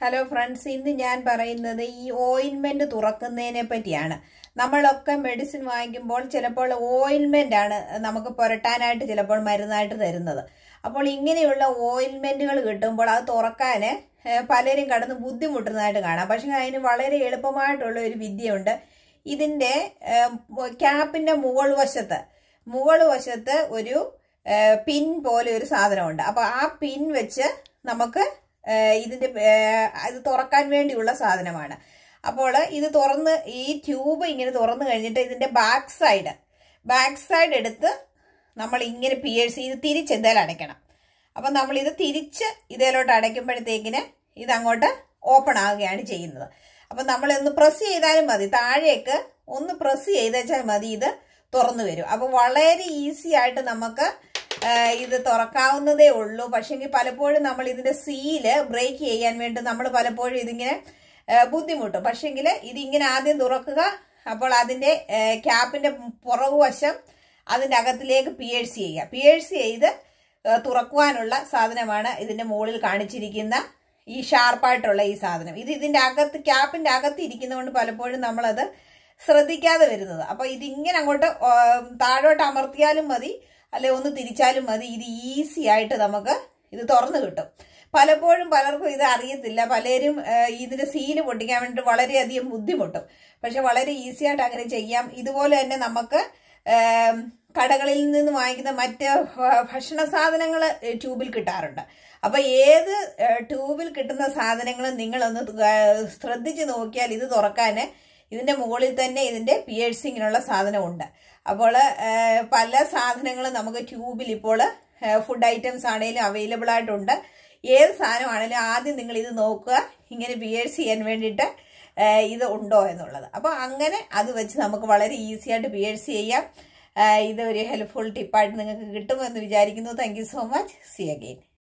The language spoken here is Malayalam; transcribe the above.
ഹലോ ഫ്രണ്ട്സ് ഇന്ന് ഞാൻ പറയുന്നത് ഈ ഓയിൻമെന്റ് തുറക്കുന്നതിനെ പറ്റിയാണ് നമ്മളൊക്കെ മെഡിസിൻ വാങ്ങിക്കുമ്പോൾ ചിലപ്പോൾ ഓയിൻമെന്റ് ആണ് നമുക്ക് പുരട്ടാനായിട്ട് ചിലപ്പോൾ മരുന്നായിട്ട് തരുന്നത് അപ്പോൾ ഇങ്ങനെയുള്ള ഓയിൻമെന്റുകൾ കിട്ടുമ്പോൾ അത് തുറക്കാൻ ഏഹ്, പലരും കടന്ന് ബുദ്ധിമുട്ടുന്നതായിട്ട് കാണാം പക്ഷെ അതിന് വളരെ എളുപ്പമായിട്ടുള്ള ഒരു വിദ്യയുണ്ട് ഇതിന്റെ ഏഹ്, ക്യാപ്പിന്റെ മുകൾ വശത്ത് മുകൾ വശത്ത് ഒരു ഏഹ്, പിൻ പോലെ ഒരു സാധനമുണ്ട് അപ്പൊ ആ പിൻ വെച്ച് നമുക്ക് ഏഹ്, ഇതിന്റെ ഏഹ്, ഇത് തുറക്കാൻ വേണ്ടിയുള്ള സാധനമാണ് അപ്പോൾ ഇത് തുറന്ന് ഈ ട്യൂബ് ഇങ്ങനെ തുറന്നു കഴിഞ്ഞിട്ട് ഇതിന്റെ ബാക്ക് സൈഡ് ബാക്ക് സൈഡ് എടുത്ത് നമ്മൾ ഇങ്ങനെ പിയേഴ്സ് ഇത് തിരിച്ച് എന്തായാലും അടയ്ക്കണം അപ്പം നമ്മൾ ഇത് തിരിച്ച് ഇതേലോട്ട് അടയ്ക്കുമ്പോഴത്തേക്കിന് ഇത് അങ്ങോട്ട് ഓപ്പൺ ആവുകയാണ് ചെയ്യുന്നത് അപ്പം നമ്മൾ ഒന്ന് പ്രസ് ചെയ്താലും മതി താഴേക്ക് ഒന്ന് പ്രസ് ചെയ്തേച്ചാൽ മതി ഇത് തുറന്നു വരും അപ്പം വളരെ ഈസി ആയിട്ട് നമുക്ക് ആ, ഇത് തുറക്കാവുന്നതേ ഉള്ളൂ പക്ഷെങ്കിൽ പലപ്പോഴും നമ്മൾ ഇതിന്റെ സീല് ബ്രേക്ക് ചെയ്യാൻ വേണ്ടി നമ്മൾ പലപ്പോഴും ഇതിങ്ങനെ ആ, ബുദ്ധിമുട്ടും പക്ഷെങ്കിൽ ഇതിങ്ങനെ ആദ്യം തുറക്കുക അപ്പോൾ അതിന്റെ ആ, ക്യാപ്പിന്റെ പുറകുവശം അതിന്റെ അകത്തിലേക്ക് പിയേഴ്സ് ചെയ്യുക പിയേഴ്സ് ചെയ്ത് ആ, തുറക്കുവാനുള്ള സാധനമാണ് ഇതിന്റെ മുകളിൽ കാണിച്ചിരിക്കുന്ന ഈ ഷാർപ്പായിട്ടുള്ള ഈ സാധനം ഇത് ഇതിന്റെ അകത്ത് ക്യാപ്പിന്റെ അകത്ത് ഇരിക്കുന്നതുകൊണ്ട് പലപ്പോഴും നമ്മളത് ശ്രദ്ധിക്കാതെ വരുന്നത് അപ്പൊ ഇതിങ്ങനെ അങ്ങോട്ട് ആ, താഴോട്ട് അമർത്തിയാലും മതി അല്ലെ ഒന്ന് തിരിച്ചാലും മതി ഇത് ഈസി ആയിട്ട് നമുക്ക് ഇത് തുറന്നു കിട്ടും പലപ്പോഴും പലർക്കും ഇത് അറിയത്തില്ല പലരും ആ, ഇതിന്റെ സീല് പൊട്ടിക്കാൻ വേണ്ടിയിട്ട് വളരെയധികം ബുദ്ധിമുട്ടും പക്ഷെ വളരെ ഈസി ആയിട്ട് അങ്ങനെ ചെയ്യാം ഇതുപോലെ തന്നെ നമുക്ക് ആം, കടകളിൽ നിന്ന് വാങ്ങിക്കുന്ന മറ്റ് ഭ- ഭക്ഷണ സാധനങ്ങൾ ട്യൂബിൽ കിട്ടാറുണ്ട് അപ്പൊ ഏത് ഏഹ്, ട്യൂബിൽ കിട്ടുന്ന സാധനങ്ങളും നിങ്ങളൊന്ന് ത- ശ്രദ്ധിച്ച് നോക്കിയാൽ ഇത് തുറക്കാൻ ഇതിന്റെ മുകളിൽ തന്നെ ഇതിന്റെ പിയേഴ്സിങ്ങിനുള്ള സാധനമുണ്ട് അപ്പോൾ ഏഹ്, പല സാധനങ്ങളും നമുക്ക് ട്യൂബിൽ ഇപ്പോൾ ഫുഡ് ഐറ്റംസ് ആണെങ്കിലും അവൈലബിൾ ആയിട്ടുണ്ട് ഏത് സാധനമാണെങ്കിലും ആദ്യം നിങ്ങൾ ഇത് നോക്കുക ഇങ്ങനെ പിയേഴ്സ് ചെയ്യാൻ വേണ്ടിയിട്ട് ഏഹ്, ഇത് ഉണ്ടോ എന്നുള്ളത് അപ്പോൾ അങ്ങനെ അത് വെച്ച് നമുക്ക് വളരെ ഈസി ആയിട്ട് പിയേഴ്സ് ചെയ്യാം ഏഹ്, ഇത് ഒരു ഹെൽപ്ഫുൾ ടിപ്പായിട്ട് നിങ്ങൾക്ക് കിട്ടുമെന്ന് വിചാരിക്കുന്നു thank you so much see again